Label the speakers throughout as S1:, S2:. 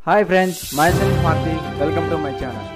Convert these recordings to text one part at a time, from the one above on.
S1: Hi friends, myself Marti. Welcome to my channel.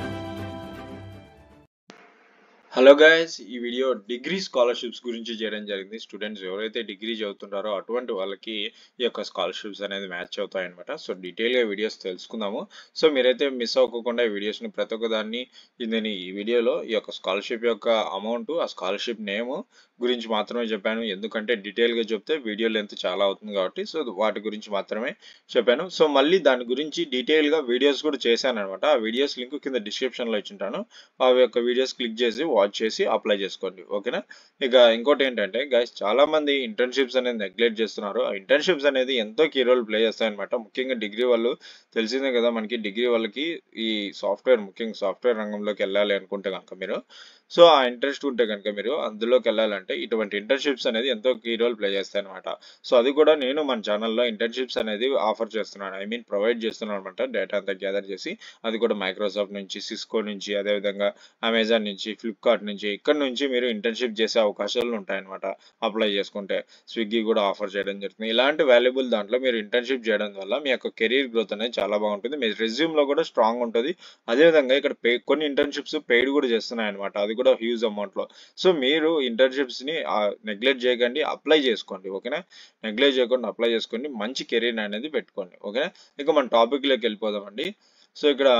S2: Hello guys ఈ video degree scholarships గురించి చేయడం జరిగింది students ఎవరైతే డిగ్రీ చదువుతుంటారో అటువంటి వాళ్ళకి ఈ యొక్క స్కాలర్షిప్స్ అనేది మ్యాచ్ అవుతాయి అనమాట సో డీటెయిల్గా వీడియోస్ తెలుసుకుందాము సో మీరైతే మిస్ అవ్వకుండా ఈ వీడియోస్ని ప్రతి ఒక్క దాన్ని నేను ఈ వీడియోలో ఈ యొక్క స్కాలర్షిప్ యొక్క అమౌంట్ ఆ స్కాలర్షిప్ నేమ్ గురించి మాత్రమే చెప్పాను ఎందుకంటే డీటెయిల్గా చెప్తే వీడియో లెంత్ చాలా అవుతుంది కాబట్టి సో వాటి గురించి మాత్రమే చెప్పాను సో మళ్ళీ దాని గురించి డీటెయిల్గా వీడియోస్ కూడా చేశాను అనమాట ఆ వీడియోస్ లింక్ కింద డిస్క్రిప్షన్లో ఇచ్చింటాను ఆ యొక్క వీడియోస్ క్లిక్ చేసి వాచ్ చేసి అప్లై చేసుకోండి ఓకేనా ఇక ఇంకోటి ఏంటంటే గైస్ చాలా మంది ఇంటర్న్షిప్స్ అనేది నెగ్లెక్ట్ చేస్తున్నారు ఆ ఇంటర్న్షిప్స్ అనేది ఎంతో కీ రోల్ ప్లే చేస్తాయన్నమాట ముఖ్యంగా డిగ్రీ వాళ్ళు తెలిసిందే కదా మనకి డిగ్రీ వాళ్ళకి ఈ సాఫ్ట్వేర్ ముఖ్యంగా సాఫ్ట్వేర్ రంగంలోకి వెళ్ళాలి అనుకుంటే కనుక మీరు సో ఆ ఇంట్రెస్ట్ ఉంటే కనుక మీరు అందులోకి వెళ్ళాలంటే ఇటువంటి ఇంటర్న్షిప్స్ అనేది ఎంతో కీ రోల్ ప్లే చేస్తాయి అనమాట సో అది కూడా నేను మన ఛానల్లో ఇంటర్న్షిప్స్ అనేది ఆఫర్ చేస్తున్నాను ఐ మీన్ ప్రొవైడ్ చేస్తున్నాను అనమాట డేటా అంతా గ్యాదర్ చేసి అది కూడా మైక్రోసాఫ్ట్ నుంచి సిస్కో నుంచి అదేవిధంగా అమెజాన్ నుంచి ఫ్లిప్కార్ట్ నుంచి ఇక్కడ నుంచి మీరు ఇంటర్న్షిప్ చేసే అవకాశాలు ఉంటాయన్నమాట అప్లై చేసుకుంటే స్విగ్గీ కూడా ఆఫర్ చేయడం జరుగుతుంది ఇలాంటి వాల్యుబుల్ దాంట్లో మీరు ఇంటర్న్షిప్ చేయడం వల్ల మీ యొక్క కెరీర్ గ్రోత్ అనేది చాలా బాగుంటుంది మీ రెజ్యూమ్ లో కూడా స్ట్రాంగ్ ఉంటుంది అదేవిధంగా ఇక్కడ పే కొన్ని ఇంటర్న్షిప్స్ పెయిడ్ కూడా చేస్తున్నాయి అనమాట అది కూడా హ్యూజ్ అమౌంట్ లో సో మీరు ఇంటర్న్షిప్స్ ని నెగ్లెక్ట్ చేయకండి అప్లై చేసుకోండి ఓకేనా నెగ్లెక్ట్ చేయకుండా అప్లై చేసుకోండి మంచి కెరీర్ అనేది పెట్టుకోండి ఓకేనా ఇక మన టాపిక్ లోకి వెళ్ళిపోదామండి సో ఇక్కడ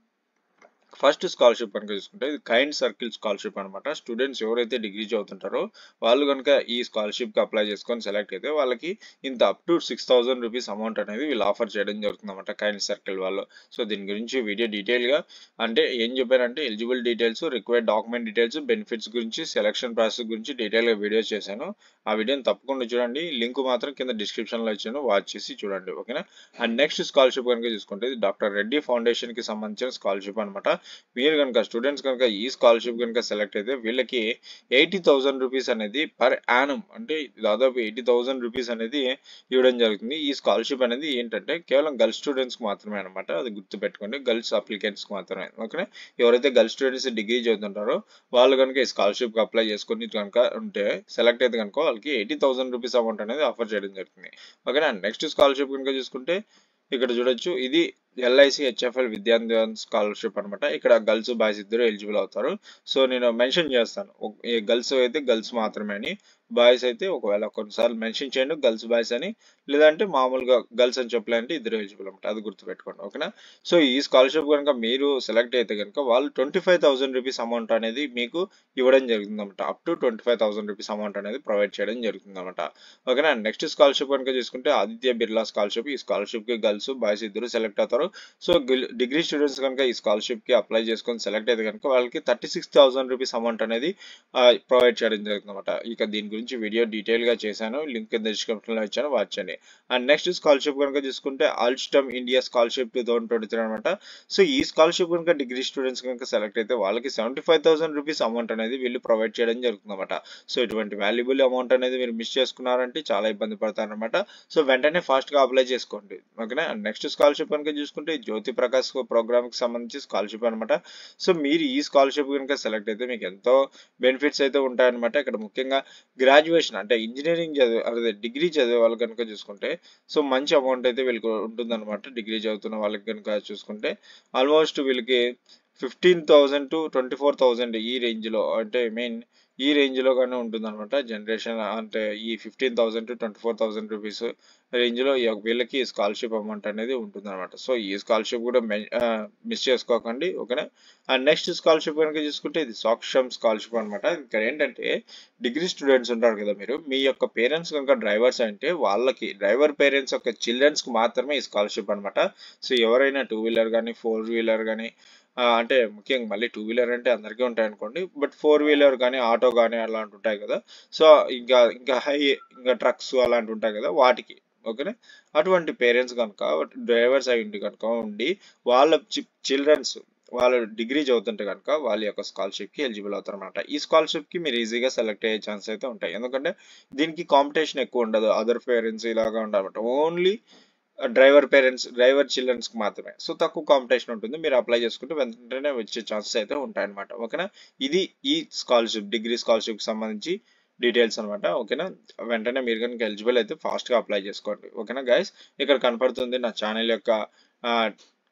S2: ఫస్ట్ స్కాలర్షిప్ కనుక చూసుకుంటే ఇది కైండ్ సర్కిల్ స్కాలర్షిప్ అనమాట స్టూడెంట్స్ ఎవరైతే డిగ్రీ చదువుతుంటారో వాళ్ళు కనుక ఈ స్కాలర్షిప్ కి అప్లై చేసుకొని సెలెక్ట్ అయితే వాళ్ళకి ఇంత up to six thousand rupees amount అనేది వీళ్ళు ఆఫర్ చేయడం జరుగుతుంది అనమాట కైండ్ సర్కిల్ వాళ్ళు సో దీని గురించి వీడియో డీటెయిల్ గా అంటే ఏం చెప్పారంటే eligible details required document details benefits గురించి సెలక్షన్ ప్రాసెస్ గురించి డీటెయిల్ గా వీడియోస్ చేశాను ఆ వీడియోని తప్పకుండా చూడండి లింక్ మాత్రం కింద డిస్క్రిప్షన్ లో ఇచ్చాను వాచ్ చేసి చూడండి ఓకేనా అండ్ నెక్స్ట్ స్కాలర్షిప్ కనుక చూసుకుంటే ఇది డాక్టర్ రెడ్డి ఫౌండేషన్ కి సంబంధించిన స్కాలర్షిప్ అనమాట మీరు కనుక స్టూడెంట్స్ కనుక ఈ స్కాలర్షిప్ కనుక సెలెక్ట్ అయితే వీళ్ళకి ఎయిటీ థౌసండ్ రూపీస్ అనేది పర్ యానం అంటే దాదాపు ఎయిటీ థౌసండ్ రూపీస్ అనేది ఇవ్వడం జరుగుతుంది ఈ స్కాలర్షిప్ అనేది ఏంటంటే కేవలం గర్ల్స్ స్టూడెంట్స్ మాత్రమే అనమాట అది గుర్తుపెట్టుకోండి గర్ల్స్ అప్లికెంట్స్ మాత్రమే ఓకేనా ఎవరైతే గర్ల్స్ స్టూడెంట్స్ డిగ్రీ చదువుతుంటారో వాళ్ళు కనుక ఈ స్కాలర్షిప్ అప్లై చేసుకుని కనుక ఉంటే సెలెక్ట్ అయితే కనుక వాళ్ళకి ఎయిటీ థౌసండ్ రూపీస్ అమౌంట్ అనేది ఆఫర్ చేయడం జరుగుతుంది ఓకేనా నెక్స్ట్ స్కాలర్షిప్ కనుక చూసుకుంటే ఇక్కడ చూడొచ్చు ఇది ఎల్ఐసి హెచ్ఎఫ్ఎల్ విద్యార్థి స్కాలర్షిప్ అనమాట ఇక్కడ గర్ల్స్ బాయ్స్ ఇద్దరు ఎలిజిబుల్ అవుతారు సో నేను మెన్షన్ చేస్తాను గర్ల్స్ అయితే గర్ల్స్ మాత్రమే అని బాయ్స్ అయితే ఒకవేళ కొన్నిసార్లు మెన్షన్ చేయండి గర్ల్స్ బాయ్స్ అని లేదంటే మామూలుగా గర్ల్స్ అని చెప్పాలంటే ఇద్దరు ఎలిజిబుల్ అనమాట అది గుర్తుపెట్టుకోండి ఓకేనా సో ఈ స్కాలర్షిప్ కనుక మీరు సెలెక్ట్ అయితే కనుక వాళ్ళు twenty five thousand rupees amount అనేది మీకు ఇవ్వడం జరుగుతుంది అనమాట up to twenty five thousand rupees amount అనేది ప్రొవైడ్ చేయడం జరుగుతుంది అనమాట ఓకేనా నెక్స్ట్ స్కాలర్షిప్ కనుక చూసుకుంటే ఆదిత్య బిర్లా స్కాలర్షిప్ ఈ స్కాలర్షిప్ కి గర్ల్స్ బాయ్స్ ఇద్దరు సెలెక్ట్ అవుతారు సో డిగ్రీ స్టూడెంట్స్ కనుక ఈ స్కాలర్షిప్ కి అప్లై చేసుకొని సెలెక్ట్ అయితే కనుక వాళ్ళకి thirty six thousand rupees amount అనేది ప్రొవైడ్ చేయడం జరుగుతుంది అనమాట ఇక దీని గురించి వీడియో డీటెయిల్ గా చేశాను లింక్ కింద డిస్క్రిప్షన్ లో ఇచ్చాను వాచ్ చేయండి అండ్ నెక్స్ట్ స్కాలర్షిప్ కనుక చూసుకుంటే Alstom India scholarship two thousand twenty three అనమాట సో ఈ స్కాలర్షిప్ కనుక డిగ్రీ స్టూడెంట్స్ కనుక సెలెక్ట్ అయితే వాళ్ళకి seventy five thousand rupees amount అనేది వీళ్ళు ప్రొవైడ్ చేయడం జరుగుతుంది అనమాట సో ఇటువంటి వాల్యుబుల్ అమౌంట్ అనేది మీరు మిస్ చేసుకున్నారంటే చాలా ఇబ్బంది పడతారనమాట సో వెంటనే ఫాస్ట్ గా అప్లై చేసుకోండి ఓకేనా నెక్స్ట్ స్కాలర్షిప్ కనుక చూసుకుంటే జ్యోతి ప్రకాష్ ప్రోగ్రామ్ కి సంబంధించి స్కాలర్షిప్ అనమాట సో మీరు ఈ స్కాలర్షిప్ కనుక సెలెక్ట్ అయితే మీకు ఎంతో బెనిఫిట్స్ అయితే ఉంటాయన్నమాట ఇక్కడ ముఖ్యంగా గ్రాడ్యుయేషన్ అంటే ఇంజనీరింగ్ చదివే అదే డిగ్రీ చదివే వాళ్ళు కనుక చూసుకుంటే సో మంచి అమౌంట్ అయితే వీళ్ళకి ఉంటుందన్నమాట డిగ్రీ చదువుతున్న వాళ్ళకి కనుక చూసుకుంటే ఆల్మోస్ట్ వీళ్ళకి fifteen thousand to twenty four thousand ఈ రేంజ్లో అంటే మెయిన్ ఈ రేంజ్లో కానీ ఉంటుంది అనమాట జనరేషన్ అంటే ఈ fifteen thousand to twenty four thousand rupees రేంజ్లో వీళ్ళకి స్కాలర్షిప్ అమౌంట్ అనేది ఉంటుంది అనమాట సో ఈ స్కాలర్షిప్ కూడా మిస్ చేసుకోకండి ఓకేనా అండ్ నెక్స్ట్ స్కాలర్షిప్ కనుక చూసుకుంటే ఇది సాక్షం స్కాలర్షిప్ అనమాట ఇక్కడ ఏంటంటే డిగ్రీ స్టూడెంట్స్ ఉంటారు కదా మీరు మీ యొక్క పేరెంట్స్ కనుక డ్రైవర్స్ అంటే వాళ్ళకి డ్రైవర్ పేరెంట్స్ యొక్క చిల్డ్రన్స్కి మాత్రమే ఈ స్కాలర్షిప్ అనమాట సో ఎవరైనా టూ వీలర్ కానీ ఫోర్ వీలర్ కానీ అంటే ముఖ్యంగా మళ్ళీ టూ వీలర్ అంటే అందరికీ ఉంటాయి అనుకోండి బట్ ఫోర్ వీలర్ కానీ ఆటో కానీ అలాంటి ఉంటాయి కదా సో ఇంకా ఇంకా హై ఇంకా ట్రక్స్ అలాంటి ఉంటాయి కదా వాటికి ఓకేనా అటువంటి పేరెంట్స్ కనుక డ్రైవర్స్ అయి ఉండి కనుక ఉండి వాళ్ళ చిల్డ్రన్స్ వాళ్ళు డిగ్రీ చదువుతుంటే కనుక వాళ్ళ యొక్క స్కాలర్షిప్కి ఎలిజిబుల్ అవుతారు అనమాట ఈ స్కాలర్షిప్కి మీరు ఈజీగా సెలెక్ట్ అయ్యే ఛాన్స్ అయితే ఉంటాయి ఎందుకంటే దీనికి కాంపిటీషన్ ఎక్కువ ఉండదు అదర్ పేరెంట్స్ ఇలాగా ఉండాలన్నమాట only driver parents driver childrens కి మాత్రమే సో తక్కువ కాంపిటీషన్ ఉంటుంది మీరు అప్లై చేసుకుంటే వెంటనే వచ్చే ఛాన్సెస్ అయితే ఉంటాయి అనమాట ఓకేనా ఇది ఈ స్కాలర్షిప్ డిగ్రీ స్కాలర్షిప్ కి సంబంధించి డీటెయిల్స్ అనమాట ఓకేనా వెంటనే మీరు కనుక ఎలిజిబుల్ అయితే ఫాస్ట్ గా అప్లై చేసుకోండి ఓకేనా గైస్ ఇక్కడ కనపడుతుంది నా ఛానల్ యొక్క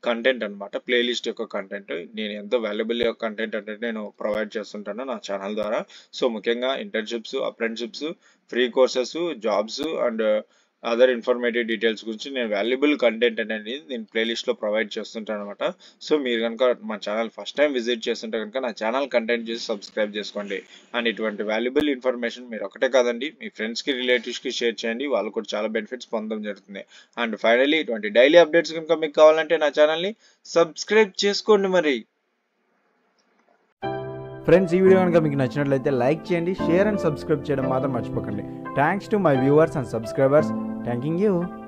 S2: కంటెంట్ అనమాట ప్లేలిస్ట్ యొక్క కంటెంట్ నేను ఎంతో వాల్యుబుల్ కంటెంట్ అంటే నేను ప్రొవైడ్ చేస్తుంటాను నా ఛానల్ ద్వారా సో ముఖ్యంగా internships apprenticeships free courses jobs and other informative details గురించి నేను వాల్యుబుల్ కంటెంట్ అనేది నేను ప్లేలిస్ట్లో ప్రొవైడ్ చేస్తుంటాను అనమాట సో మీరు కనుక మా ఛానల్ ఫస్ట్ టైం విజిట్ చేస్తుంటే కనుక నా ఛానల్ కంటెంట్ చేసి సబ్స్క్రైబ్ చేసుకోండి అండ్ ఇటువంటి వాల్యుబుల్ ఇన్ఫర్మేషన్ మీరు ఒకటే కాదండి మీ ఫ్రెండ్స్కి రిలేటివ్స్కి షేర్ చేయండి వాళ్ళు కూడా చాలా బెనిఫిట్స్ పొందడం జరుగుతుంది అండ్ ఫైనలీ ఇటువంటి డైలీ అప్డేట్స్ కనుక మీకు కావాలంటే నా ఛానల్ని సబ్స్క్రైబ్ చేసుకోండి మరి
S1: ఫ్రెండ్స్ ఈ వీడియో కనుక మీకు నచ్చినట్లయితే లైక్ చేయండి షేర్ అండ్ సబ్స్క్రైబ్ చేయడం మాత్రం మర్చిపోకండి thanks to my viewers and subscribers thanking you